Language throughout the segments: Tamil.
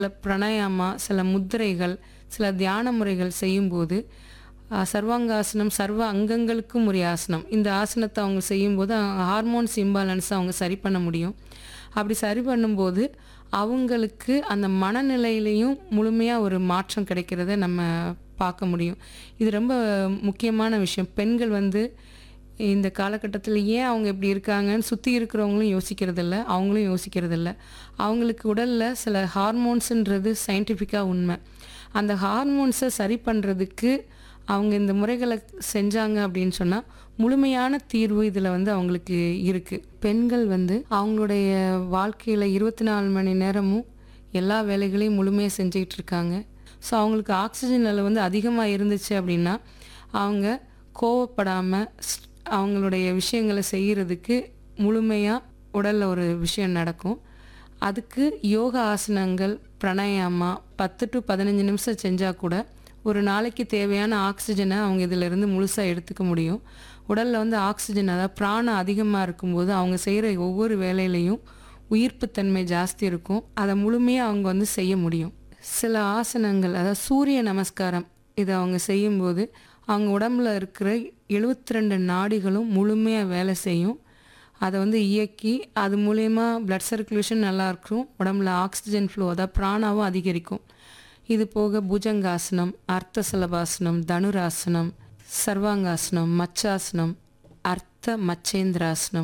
சில பிராணாயாமா சில முத்திரைகள் சில தியான முறைகள் செய்யும்போது அஹ், சர்வாங்காசனம் சர்வ அங்கங்களுக்கும் உரிய ஆசனம் இந்த ஆசனத்தை அவங்க செய்யும்போது ஹார்மோன்ஸ் இம்பாலன்ஸை அவங்க சரி பண்ண முடியும் அப்படி சரி பண்ணும்போது அவங்களுக்கு அந்த மனநிலையிலையும் முழுமையாக ஒரு மாற்றம் கிடைக்கிறத நம்ம பார்க்க முடியும் இது ரொம்ப முக்கியமான விஷயம் பெண்கள் வந்து இந்த காலகட்டத்தில் ஏன் அவங்க இப்படி இருக்காங்கன்னு சுற்றி இருக்கிறவங்களும் யோசிக்கிறதில்ல அவங்களும் யோசிக்கிறதில்ல அவங்களுக்கு உடலில் சில ஹார்மோன்ஸுன்றது சயின்டிஃபிக்காக உண்மை அந்த ஹார்மோன்ஸை சரி பண்ணுறதுக்கு அவங்க இந்த முறைகளை செஞ்சாங்க அப்படின்னு சொன்னால் முழுமையான தீர்வு இதில் வந்து அவங்களுக்கு இருக்குது பெண்கள் வந்து அவங்களுடைய வாழ்க்கையில் இருபத்தி நாலு மணி நேரமும் எல்லா வேலைகளையும் முழுமையாக செஞ்சுக்கிட்டு இருக்காங்க ஸோ அவங்களுக்கு ஆக்சிஜன் லெவல் வந்து அதிகமாக இருந்துச்சு அப்படின்னா அவங்க கோவப்படாமல் அவங்களுடைய விஷயங்களை செய்கிறதுக்கு முழுமையாக உடலில் ஒரு விஷயம் நடக்கும் அதுக்கு யோகா ஆசனங்கள் பிராணாயாமா பத்து டு பதினஞ்சு நிமிஷம் செஞ்சால் கூட ஒரு நாளைக்கு தேவையான ஆக்சிஜனை அவங்க இதிலிருந்து முழுசாக எடுத்துக்க முடியும் உடலில் வந்து ஆக்சிஜன் அதாவது பிராணம் அதிகமாக இருக்கும்போது அவங்க செய்கிற ஒவ்வொரு வேலையிலையும் உயிர்ப்புத்தன்மை ஜாஸ்தி இருக்கும் அதை முழுமையாக அவங்க வந்து செய்ய முடியும் சில ஆசனங்கள் அதாவது சூரிய நமஸ்காரம் இதை அவங்க செய்யும்போது அவங்க உடம்புல இருக்கிற எழுபத்தி ரெண்டு நாடிகளும் முழுமையாக வேலை செய்யும் அதை வந்து இயக்கி அது மூலயமா பிளட் சர்க்குலேஷன் நல்லா இருக்கும் உடம்புல ஆக்சிஜன் ஃப்ளோ அதாவது பிராணாவும் அதிகரிக்கும் இது போக புஜங்காசனம் அர்த்த சலபாசனம் தனுராசனம் சர்வாங்காசனம் மச்சாசனம் அர்த்த மச்சேந்திராசனம்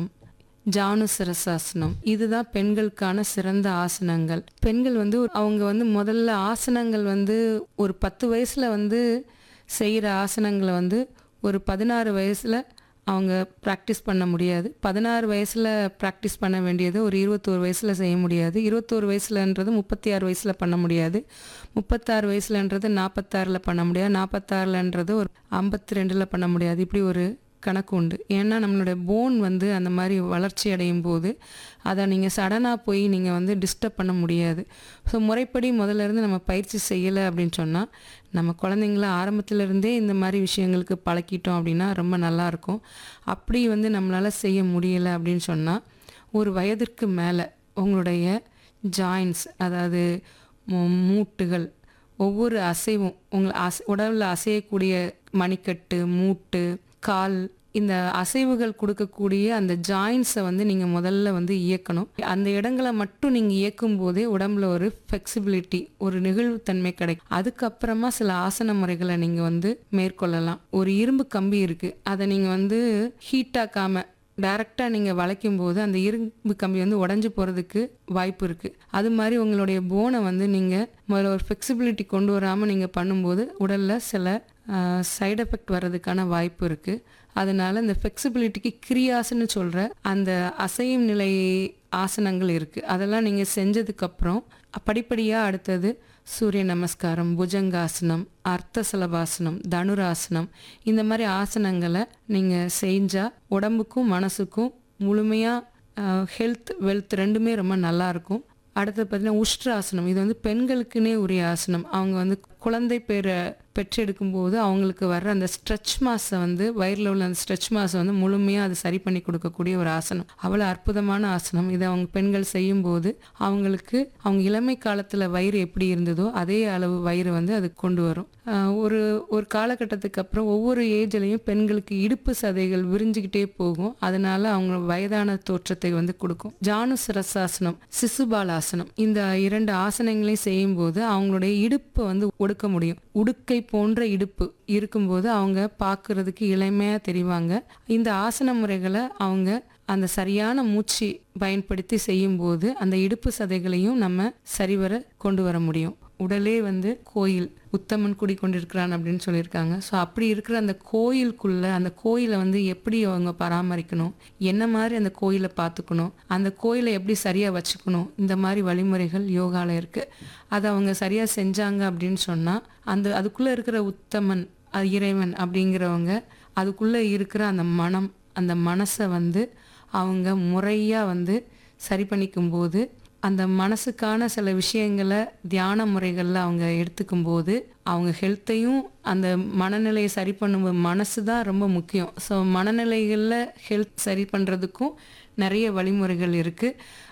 ஜானுசரசாசனம் இதுதான் பெண்களுக்கான சிறந்த ஆசனங்கள் பெண்கள் வந்து அவங்க வந்து முதல்ல ஆசனங்கள் வந்து ஒரு பத்து வயசுல வந்து செய்கிற ஆசனங்களை வந்து ஒரு பதினாறு வயசுல அவங்க ப்ராக்டிஸ் பண்ண முடியாது பதினாறு வயசில் ப்ராக்டிஸ் பண்ண வேண்டியது ஒரு இருபத்தோரு வயசில் செய்ய முடியாது இருபத்தோரு வயசுலன்றது முப்பத்தி ஆறு வயசில் பண்ண முடியாது முப்பத்தாறு வயசுலன்றது நாற்பத்தாறில் பண்ண முடியாது நாற்பத்தாறுலன்றது ஒரு ஐம்பத்தி ரெண்டில் பண்ண முடியாது இப்படி ஒரு கணக்கு உண்டு ஏன்னா நம்மளோட போன் வந்து அந்த மாதிரி வளர்ச்சி அடையும் போது அதை நீங்கள் சடனாக போய் நீங்கள் வந்து டிஸ்டர்ப் பண்ண முடியாது ஸோ முறைப்படி முதல்ல இருந்து நம்ம பயிற்சி செய்யலை அப்படின்னு சொன்னால் நம்ம குழந்தைங்கள ஆரம்பத்திலிருந்தே இந்த மாதிரி விஷயங்களுக்கு பழக்கிட்டோம் அப்படின்னா ரொம்ப நல்லாயிருக்கும் அப்படி வந்து நம்மளால் செய்ய முடியலை அப்படின்னு சொன்னால் ஒரு வயதிற்கு மேலே உங்களுடைய ஜாயின்ஸ் அதாவது மூ- மூட்டுகள் ஒவ்வொரு அசைவும் உங்களை அசை உடலில் அசையக்கூடிய மணிக்கட்டு மூட்டு கால் இந்த அசைவுகள் கொடுக்கக்கூடிய அந்த ஜாயின்ஸை வந்து நீங்கள் முதல்ல வந்து இயக்கணும் அந்த இடங்களை மட்டும் நீங்கள் இயக்கும் போதே உடம்புல ஒரு ஃப்ளெக்சிபிலிட்டி ஒரு நெகிழ்வுத்தன்மை கிடைக்கும் அதுக்கப்புறமா சில ஆசன முறைகளை நீங்கள் வந்து மேற்கொள்ளலாம் ஒரு இரும்பு கம்பி இருக்குது அதை நீங்கள் வந்து ஹீட்டாக்காம டைரெக்டாக நீங்கள் வளைக்கும் போது அந்த இரும்பு கம்பி வந்து உடஞ்சி போகிறதுக்கு வாய்ப்பு இருக்குது அது மாதிரி உங்களுடைய போனை வந்து நீங்கள் முதல்ல ஒரு ஃப்ளெக்சிபிலிட்டி கொண்டு வராமல் நீங்கள் பண்ணும்போது உடலில் சில சைடு எஃபெக்ட் வர்றதுக்கான வாய்ப்பு இருக்குது அதனால இந்த ஃப்ளெக்சிபிலிட்டிக்கு கிரியாசன்னு சொல்கிற அந்த அசையும் நிலை ஆசனங்கள் இருக்குது அதெல்லாம் நீங்கள் செஞ்சதுக்கப்புறம் படிப்படியாக அடுத்தது சூரிய நமஸ்காரம் புஜங்காசனம் அர்த்த சலபாசனம் தனுராசனம் இந்த மாதிரி ஆசனங்களை நீங்கள் செஞ்சால் உடம்புக்கும் மனசுக்கும் முழுமையாக ஹெல்த் வெல்த் ரெண்டுமே ரொம்ப நல்லா இருக்கும் அடுத்து பார்த்தீங்கன்னா உஷ்ட்ராசனம் இது வந்து பெண்களுக்குன்னே உரிய ஆசனம் அவங்க வந்து குழந்தை பேரை பெற்றெடுக்கும் போது அவங்களுக்கு வர்ற அந்த ஸ்ட்ரெச் மாஸை வந்து வயிறில் உள்ள அந்த ஸ்ட்ரெச் மாஸை வந்து முழுமையாக அது சரி பண்ணி கொடுக்கக்கூடிய ஒரு ஆசனம் அவ்வளோ அற்புதமான ஆசனம் இதை அவங்க பெண்கள் செய்யும்போது அவங்களுக்கு அவங்க இளமை காலத்தில் வயிறு எப்படி இருந்ததோ அதே அளவு வயிறு வந்து அது கொண்டு வரும் ஆஹ் ஒரு ஒரு காலகட்டத்துக்கு அப்புறம் ஒவ்வொரு ஏஜ்லையும் பெண்களுக்கு இடுப்பு சதைகள் விரிஞ்சுக்கிட்டே போகும் அதனால அவங்க வயதான தோற்றத்தை வந்து கொடுக்கும் ஜானுசரசாசனம் சிசுபாலாசனம் இந்த இரண்டு ஆசனங்களையும் செய்யும்போது அவங்களுடைய இடுப்பை வந்து ஒடுக்க முடியும் உடுக்கை போன்ற இடுப்பு இருக்கும்போது அவங்க பார்க்கறதுக்கு இளமையாக தெரிவாங்க இந்த ஆசன முறைகளை அவங்க அந்த சரியான மூச்சு பயன்படுத்தி செய்யும்போது அந்த இடுப்பு சதைகளையும் நம்ம சரிவர கொண்டு வர முடியும் உடலே வந்து கோயில் உத்தமன் குடிக்கொண்டிருக்கிறான் அப்படின்னு சொல்லியிருக்காங்க ஸோ அப்படி இருக்கிற அந்த கோயிலுக்குள்ள அந்த கோயிலை வந்து எப்படி அவங்க பராமரிக்கணும் என்ன மாதிரி அந்த கோயிலை பார்த்துக்கணும் அந்த கோயிலை எப்படி சரியாக வச்சுக்கணும் இந்த மாதிரி வழிமுறைகள் யோகால இருக்கு அதை அவங்க சரியாக செஞ்சாங்க அப்படின்னு சொன்னால் அந்த அதுக்குள்ளே இருக்கிற உத்தமன் அஹ் இறைவன் அப்படிங்கிறவங்க அதுக்குள்ளே இருக்கிற அந்த மனம் அந்த மனசை வந்து அவங்க முறையாக வந்து சரி பண்ணிக்கும் போது அந்த மனசுக்கான சில விஷயங்களை தியான முறைகளில் அவங்க எடுத்துக்கும் போது அவங்க ஹெல்த்தையும் அந்த மனநிலையை சரி பண்ணும்போது மனசு தான் ரொம்ப முக்கியம் ஸோ மனநிலைகளில் ஹெல்த் சரி பண்ணுறதுக்கும் நிறைய வழிமுறைகள் இருக்குது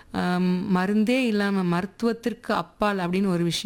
ஆம், மருந்தே இல்லாம மருத்துவத்திற்கு அப்பால் அப்படின்னு ஒரு விஷயம்